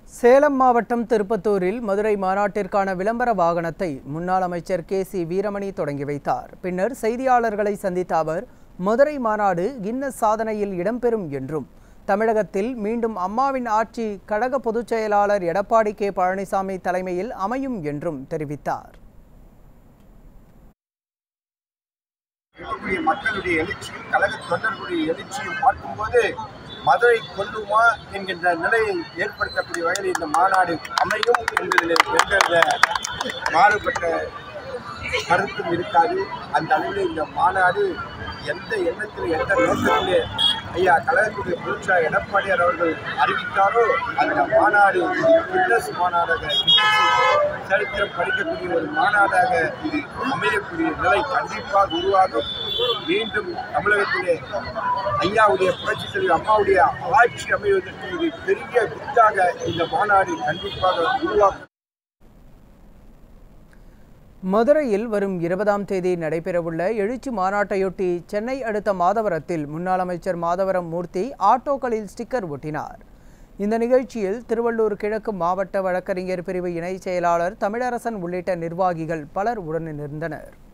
சேலம் மாவட்டம் திருப்பத்தூரில் மதுரை மாநாட்டிற்கான விளம்பர வாகனத்தை முன்னாள் அமைச்சர் கே சி வீரமணி தொடங்கி வைத்தார் பின்னர் செய்தியாளர்களை சந்தித்த அவர் மதுரை மாநாடு கின்னஸ் சாதனையில் இடம்பெறும் என்றும் தமிழகத்தில் மீண்டும் அம்மாவின் ஆட்சி கழக பொதுச் செயலாளர் எடப்பாடி கே பழனிசாமி தலைமையில் அமையும் என்றும் தெரிவித்தார் இருக்கக்கூடிய மக்களுடைய எழுச்சியும் கழக தொண்டர்களுடைய எழுச்சியும் பார்க்கும்போது மதுரை கொல்லுமா என்கின்ற நிலையை ஏற்படுத்தக்கூடிய வகையில் இந்த மாநாடு அமையும் என்பதில் எந்தவித மாறுபட்ட கருத்தும் இருக்காது அந்த அளவில் இந்த மாநாடு எந்த எண்ணத்தில் எந்த நோக்கத்திலே ஐயா கழகத்துடைய பொதுச்சார் எடப்பாடியார் அவர்கள் அறிவித்தாரோ அந்த மாநாடு கின்னஸ் மாநாடாக சரித்திரம் படிக்கக்கூடிய ஒரு மாநாடாக இது அமையக்கூடிய நிலை கண்டிப்பாக உருவாகும் மீண்டும் தமிழகத்திலே ஐயாவுடைய புரட்சி தலைவர் அம்மாவுடைய ஆட்சி அமைவதற்கு இது பெரிய வித்தாக இந்த மாநாடு கண்டிப்பாக உருவாக்கும் மதுரையில் வரும் இருபதாம் தேதி நடைபெறவுள்ள எழுச்சி மாநாட்டையொட்டி சென்னை அடுத்த மாதவரத்தில் முன்னாள் அமைச்சர் மாதவரம் மூர்த்தி ஆட்டோக்களில் ஸ்டிக்கர் ஒட்டினார் இந்த நிகழ்ச்சியில் திருவள்ளூர் கிழக்கு மாவட்ட வழக்கறிஞர் பிரிவு இணைச் செயலாளர் தமிழரசன் உள்ளிட்ட நிர்வாகிகள் பலர் உடனிருந்தனர்